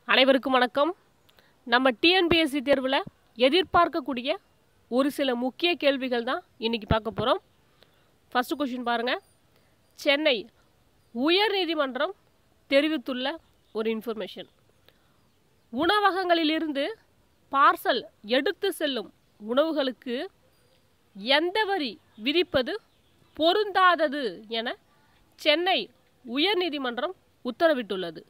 அனைவருக்கும் வணக்கம் நம்ம டிஎன்பிஎஸ்சி தேர்வில் எதிர்பார்க்கக்கூடிய ஒரு சில முக்கிய கேள்விகள் தான் இன்றைக்கி பார்க்க போகிறோம் ஃபஸ்ட்டு கொஷின் பாருங்கள் சென்னை உயர்நீதிமன்றம் தெரிவித்துள்ள ஒரு இன்ஃபர்மேஷன் உணவகங்களிலிருந்து பார்சல் எடுத்து செல்லும் உணவுகளுக்கு எந்த வரி விதிப்பது பொருந்தாதது என சென்னை உயர்நீதிமன்றம் உத்தரவிட்டுள்ளது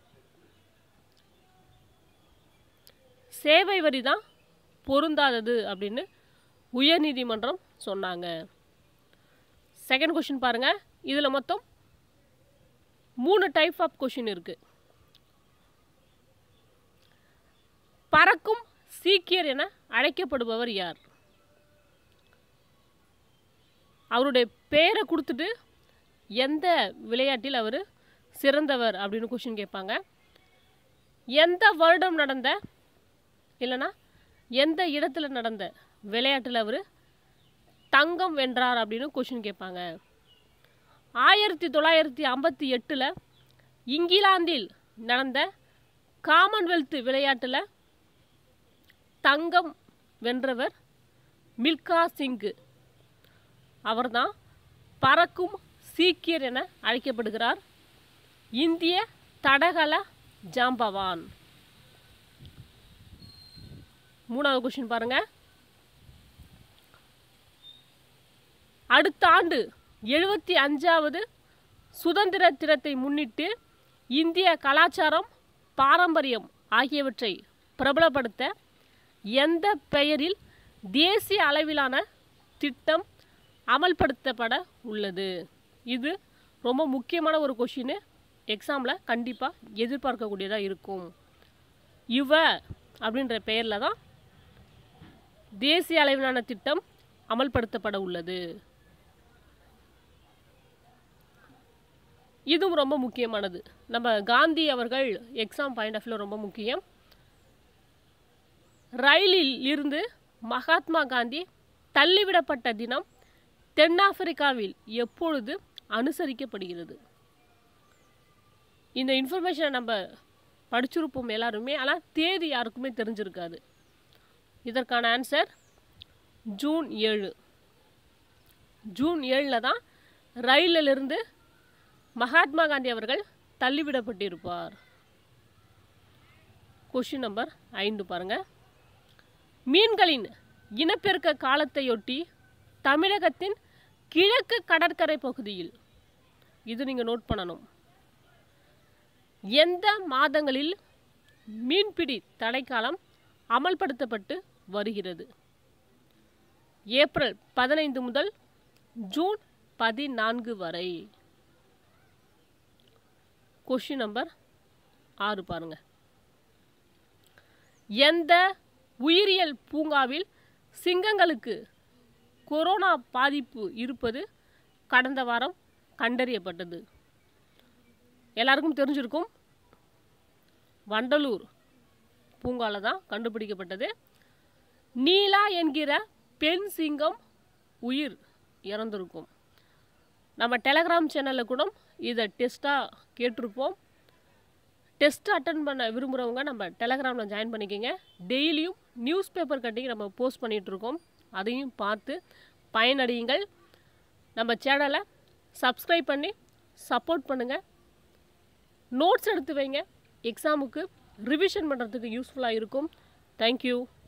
சேவை வரி தான் பொருந்தாதது அப்படின்னு உயர்நீதிமன்றம் சொன்னாங்க செகண்ட் கொஷின் பாருங்க இதில் மொத்தம் மூணு டைப் ஆஃப் கொஷின் இருக்கு பறக்கும் சீக்கியர் என அழைக்கப்படுபவர் யார் அவருடைய பெயரை கொடுத்துட்டு எந்த விளையாட்டில் அவர் சிறந்தவர் அப்படின்னு கொஷின் கேட்பாங்க எந்த வருடம் நடந்த இல்லைனா எந்த இடத்துல நடந்த விளையாட்டில் அவர் தங்கம் வென்றார் அப்படின்னு கொஷின் கேட்பாங்க ஆயிரத்தி தொள்ளாயிரத்தி ஐம்பத்தி எட்டில் இங்கிலாந்தில் நடந்த காமன்வெல்த் விளையாட்டில் தங்கம் வென்றவர் மில்கா சிங்கு அவர்தான் பறக்கும் சீக்கியர் என அழைக்கப்படுகிறார் இந்திய தடகள ஜாம்பவான் மூணாவது கொஸ்டின் பாருங்க அடுத்த ஆண்டு எழுபத்தி அஞ்சாவது சுதந்திர தினத்தை முன்னிட்டு இந்திய கலாச்சாரம் பாரம்பரியம் ஆகியவற்றை பிரபலப்படுத்த எந்த பெயரில் தேசிய அளவிலான திட்டம் அமல்படுத்தப்பட உள்ளது இது ரொம்ப முக்கியமான ஒரு கொஷின் எக்ஸாமில் கண்டிப்பாக எதிர்பார்க்கக்கூடியதாக இருக்கும் இவ அப்படின்ற பெயரில் தான் தேசிய அளவிலான திட்டம் அமல்படுத்தப்பட உள்ளது இதுவும் ரொம்ப முக்கியமானது நம்ம காந்தி அவர்கள் எக்ஸாம் பாயிண்ட் ஆஃப் வியூ ரொம்ப முக்கியம் ரயிலில் இருந்து மகாத்மா காந்தி தள்ளிவிடப்பட்ட தினம் தென்னாப்பிரிக்காவில் எப்பொழுது அனுசரிக்கப்படுகிறது இந்த இன்ஃபர்மேஷனை நம்ம படிச்சிருப்போம் எல்லாருமே ஆனால் தேதி யாருக்குமே தெரிஞ்சிருக்காது இதற்கான ஆன்சர் ஜூன் ஏழு ஜூன் ஏழில் தான் ரயிலிலிருந்து மகாத்மா காந்தி அவர்கள் தள்ளிவிடப்பட்டிருப்பார் கொஷின் நம்பர் ஐந்து பாருங்க மீன்களின் இனப்பெருக்க காலத்தையொட்டி தமிழகத்தின் கிழக்கு கடற்கரை பகுதியில் இது நீங்கள் நோட் பண்ணணும் எந்த மாதங்களில் மீன்பிடி தடைக்காலம் அமல்படுத்தப்பட்டு வருகிறது ஏப்ரல் பதினைந்து முதல் ஜூன் பதினான்கு வரை கொஷின் நம்பர் ஆறு பாருங்க எந்த உயிரியல் பூங்காவில் சிங்கங்களுக்கு கொரோனா பாதிப்பு இருப்பது கடந்த வாரம் கண்டறியப்பட்டது எல்லாருக்கும் தெரிஞ்சிருக்கும் வண்டலூர் பூங்காவில் தான் கண்டுபிடிக்கப்பட்டது நீலா என்கிற பெண் சிங்கம் உயிர் இறந்திருக்கும் நம்ம டெலகிராம் சேனலில் கூட இதை டெஸ்ட்டாக கேட்டிருப்போம் டெஸ்ட் அட்டன் பண்ண விரும்புகிறவங்க நம்ம டெலகிராமில் ஜாயின் பண்ணிக்கோங்க டெய்லியும் நியூஸ் பேப்பர் கட்டிங் நம்ம போஸ்ட் பண்ணிகிட்ருக்கோம் அதையும் பார்த்து பயனடையுங்கள் நம்ம சேனலை சப்ஸ்கிரைப் பண்ணி சப்போர்ட் பண்ணுங்கள் நோட்ஸ் எடுத்து வைங்க எக்ஸாமுக்கு ரிவிஷன் பண்ணுறதுக்கு யூஸ்ஃபுல்லாக இருக்கும் தேங்க்யூ